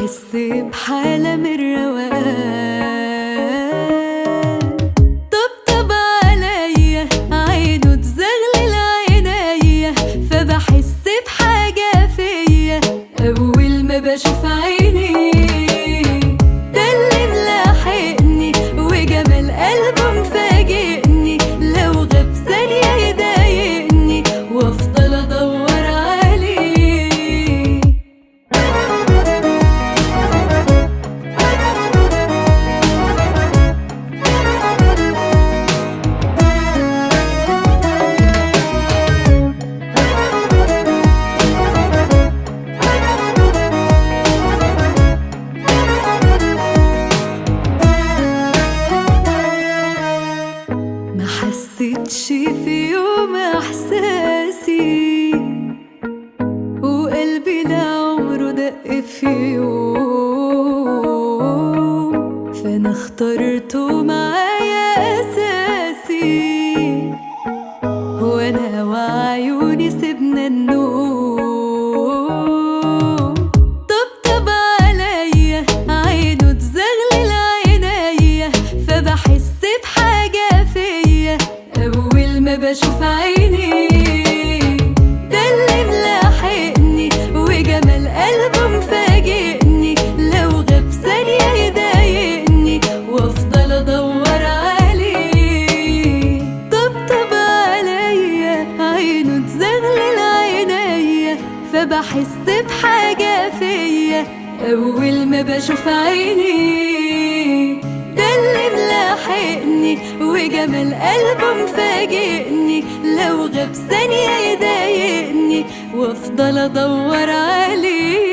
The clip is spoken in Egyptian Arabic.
بحس بحالة من الروقان طبطب عليا عينه تزغلل عينيا فبحس بحاجة فيا أول ما بشوف عيني ده اللي ملاحقني وجمال قلبه مفاجئني لو غاب ثانية يضايقني وافضل ادور عليه ما حسيتش في يوم احساسي وقلبي لا عمره دق في يوم فانا اخترته معايا اساسي وانا وعيوني سيبنا النوم طبطب عليا عينه تزغلل عينيا فبحس بحاجة فيا أول ما بشوف عيني ده اللي ملاحقني وجمال قلبه مفاجئني لو غاب ثانية يضايقني وافضل ادور عليه طبطب عليا عينه تزغلل عينيا فبحس بحاجة فيا أول ما بشوف عيني ده اللي ملاحقني وجمال قلبه مفاجئني لو غاب ثانية يضايقني وافضل ادور عليه